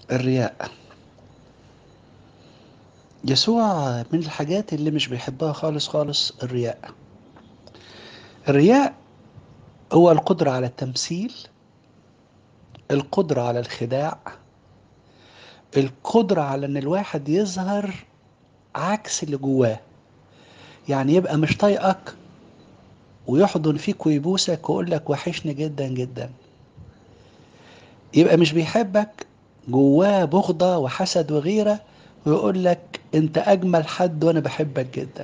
الرياء يسوع من الحاجات اللي مش بيحبها خالص خالص الرياء الرياء هو القدرة على التمثيل القدرة على الخداع القدرة على ان الواحد يظهر عكس اللي جواه يعني يبقى مش طايقك ويحضن فيك ويبوسك ويقول لك وحشني جدا جدا يبقى مش بيحبك جواه بغضة وحسد وغيرة ويقول لك انت اجمل حد وانا بحبك جدا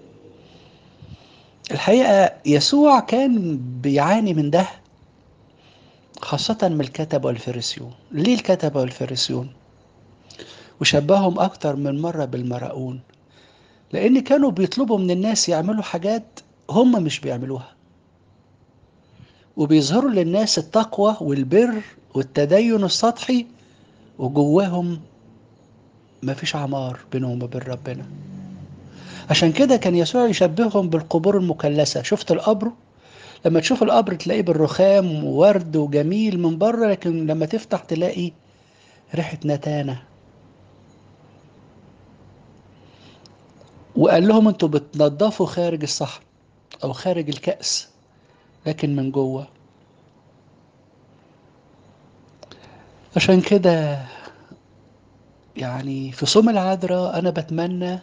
الحقيقة يسوع كان بيعاني من ده خاصة من الكتبة والفريسيون ليه الكتبة والفريسيون وشبههم أكتر من مرة بالمرؤون لأن كانوا بيطلبوا من الناس يعملوا حاجات هم مش بيعملوها وبيظهروا للناس التقوى والبر والتدين السطحي وجواهم مفيش عمار بينهم وبين ربنا عشان كده كان يسوع يشبههم بالقبور المكلسة شفت القبر لما تشوف القبر تلاقيه بالرخام وورد وجميل من بره لكن لما تفتح تلاقي ريحة نتانة وقال لهم انتوا بتنضفوا خارج الصحن او خارج الكأس لكن من جوه عشان كده يعني في صوم العذراء انا بتمنى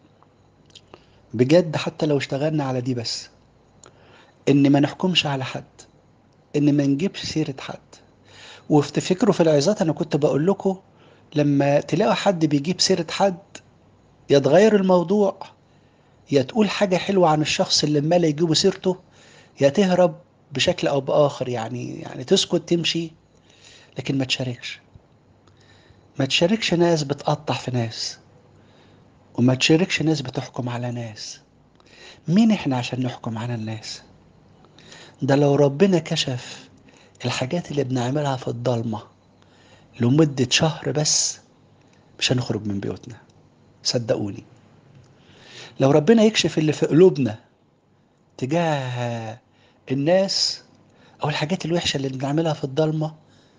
بجد حتى لو اشتغلنا على دي بس ان ما نحكمش على حد ان ما نجيبش سيرة حد وافتكروا في العظات انا كنت بقول لكم لما تلاقوا حد بيجيب سيرة حد يا تغير الموضوع يا تقول حاجة حلوة عن الشخص اللي ما يجيبوا سيرته يا تهرب بشكل او باخر يعني يعني تسكت تمشي لكن ما تشاركش ما تشاركش ناس بتقطع في ناس وما تشاركش ناس بتحكم على ناس مين احنا عشان نحكم على الناس ده لو ربنا كشف الحاجات اللي بنعملها في الضلمة لمدة شهر بس مش هنخرج من بيوتنا صدقوني لو ربنا يكشف اللي في قلوبنا تجاه الناس او الحاجات الوحشة اللي بنعملها في الضلمة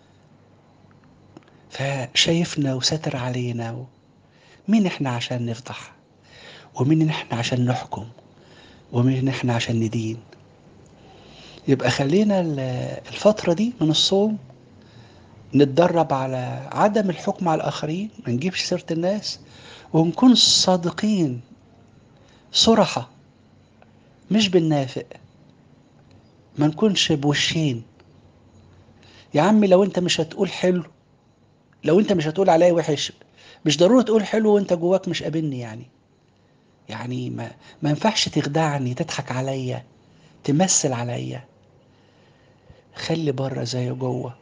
فشايفنا وساتر علينا و... مين احنا عشان نفضح ومين احنا عشان نحكم ومين احنا عشان ندين يبقى خلينا الفترة دي من الصوم نتدرب على عدم الحكم على الآخرين ما نجيبش سيرة الناس ونكون صادقين صرحة مش بالنافق ما نكونش بوشين يا عمي لو انت مش هتقول حلو لو انت مش هتقول عليا وحش مش ضروري تقول حلو وانت جواك مش قابلني يعني يعني ما ما ينفعش تخدعني تضحك عليا تمثل عليا خلي بره زي جوه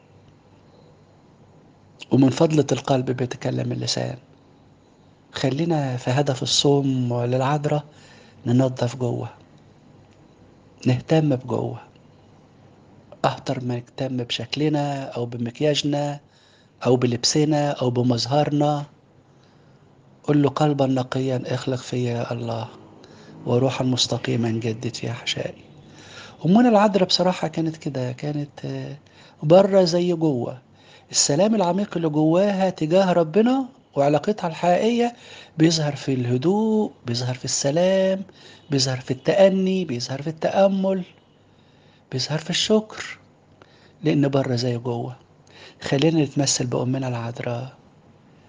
ومن فضلة القلب بيتكلم اللسان خلينا في هدف الصوم للعذراء ننظف جوه نهتم بجوه أكتر ما نهتم بشكلنا أو بمكياجنا أو بلبسنا أو بمظهرنا قل له قلبا نقيا اخلق فيا يا الله وروحا مستقيما جدد في احشائي امنا العذراء بصراحه كانت كده كانت بره زي جوه السلام العميق اللي جواها تجاه ربنا وعلاقتها الحقيقيه بيظهر في الهدوء بيظهر في السلام بيظهر في التأني بيظهر في التأمل بيظهر في الشكر لأن بره زي جوه خلينا نتمثل بأمنا العذراء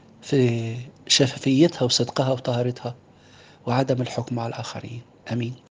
في شفافيتها وصدقها وطهارتها وعدم الحكم على الآخرين آمين